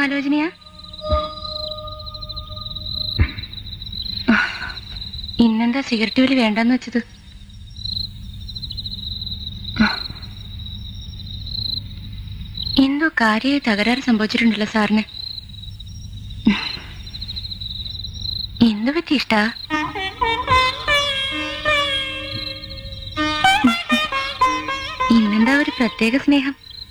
ആലോചനയാ ഇന്നെന്താ സിഗരറ്റ് വലി വേണ്ടെന്ന് വെച്ചത് എന്തോ കാര്യമായി തകരാറ് സംഭവിച്ചിട്ടുണ്ടല്ലോ സാറിന് എന്തു പറ്റി ഇഷ്ടാ ഇന്നെന്താ ഒരു പ്രത്യേക സ്നേഹം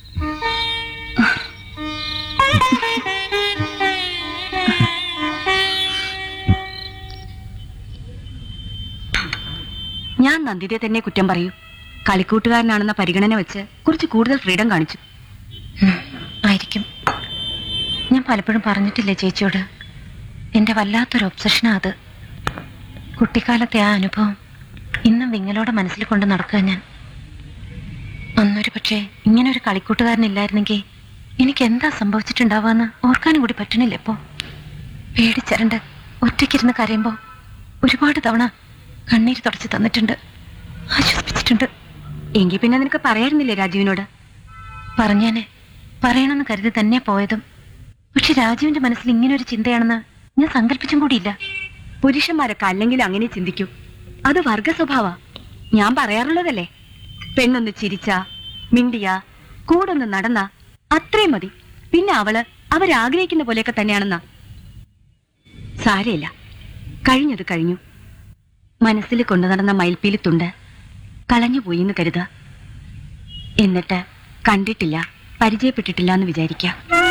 ഞാൻ നന്ദിതയെ തന്നെ കുറ്റം പറയൂ കളിക്കൂട്ടുകാരനാണെന്ന പരിഗണന വെച്ച് കുറച്ച് കൂടുതൽ ഫ്രീഡം കാണിച്ചു ഉം, ആയിരിക്കും ഞാൻ പലപ്പോഴും പറഞ്ഞിട്ടില്ലേ ചേച്ചിയോട് എന്റെ വല്ലാത്തൊരു ഒബ്സഷനാ അത് കുട്ടിക്കാലത്തെ ആ അനുഭവം ഇന്നും വിങ്ങലോടെ മനസ്സിൽ കൊണ്ട് നടക്കുക ഞാൻ അന്നൊരു പക്ഷേ ഇങ്ങനെ ഒരു കളിക്കൂട്ടുകാരനില്ലായിരുന്നെങ്കിൽ എനിക്ക് എന്താ സംഭവിച്ചിട്ടുണ്ടാവുകയെന്ന് ഓർക്കാനും കൂടി പറ്റണില്ല ഇപ്പോ പേടിച്ചരണ്ട് ഒറ്റയ്ക്കിരുന്ന് കരയുമ്പോ ഒരുപാട് തവണ കണ്ണീര് തുടച്ച് തന്നിട്ടുണ്ട് ആശ്വസിപ്പിച്ചിട്ടുണ്ട് എങ്കിൽ പിന്നെ നിനക്ക് പറയായിരുന്നില്ലേ രാജീവിനോട് പറഞ്ഞേനെ പറയണമെന്ന് കരുതി തന്നെ പോയതും പക്ഷെ രാജുവിന്റെ മനസ്സിൽ ഇങ്ങനെ ഒരു ചിന്തയാണെന്ന് ഞാൻ സങ്കല്പിച്ചും കൂടിയില്ല പുരുഷന്മാരൊക്കെ അല്ലെങ്കിൽ അങ്ങനെ ചിന്തിക്കൂ അത് വർഗ സ്വഭാവ ഞാൻ പറയാറുള്ളതല്ലേ പെണ്ണൊന്ന് ചിരിച്ച മിണ്ടിയ കൂടൊന്ന് നടന്ന അത്രയും മതി പിന്നെ അവള് അവരാഗ്രഹിക്കുന്ന പോലെയൊക്കെ തന്നെയാണെന്നാ സാരയില്ല കഴിഞ്ഞത് കഴിഞ്ഞു മനസ്സിൽ കൊണ്ടു നടന്ന മയിൽപ്പീലി തുണ്ട് കളഞ്ഞുപോയി എന്ന് കരുതുക എന്നിട്ട് കണ്ടിട്ടില്ല പരിചയപ്പെട്ടിട്ടില്ല എന്ന് വിചാരിക്കാം